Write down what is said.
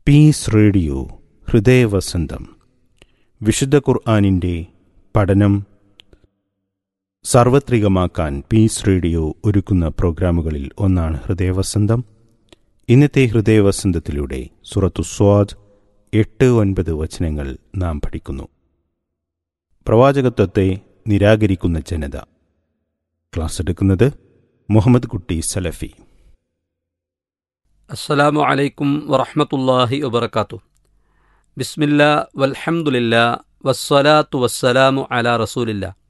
piece radio ഹൃദയവസന്തം വിശുദ്ധ ഖുർആാനിൻ്റെ പഠനം സാർവത്രികമാക്കാൻ പീസ് റേഡിയോ ഒരുക്കുന്ന പ്രോഗ്രാമുകളിൽ ഒന്നാണ് ഹൃദയവസന്തം ഇന്നത്തെ ഹൃദയവസന്തത്തിലൂടെ സുറത്തു സ്വാദ് എട്ട് ഒൻപത് വചനങ്ങൾ നാം പഠിക്കുന്നു പ്രവാചകത്വത്തെ നിരാകരിക്കുന്ന ജനത ക്ലാസ് എടുക്കുന്നത് മുഹമ്മദ് കുട്ടി സലഫി അസ്സലാമു അലൈക്കും വറഹ്മത്തുള്ളാഹി വബർക്കാത്തു ബിസ്മില്ല വൽഹംദുലില്ല വസ്സലാത്തു വസ്സലാമു അലാ റസൂലില്ല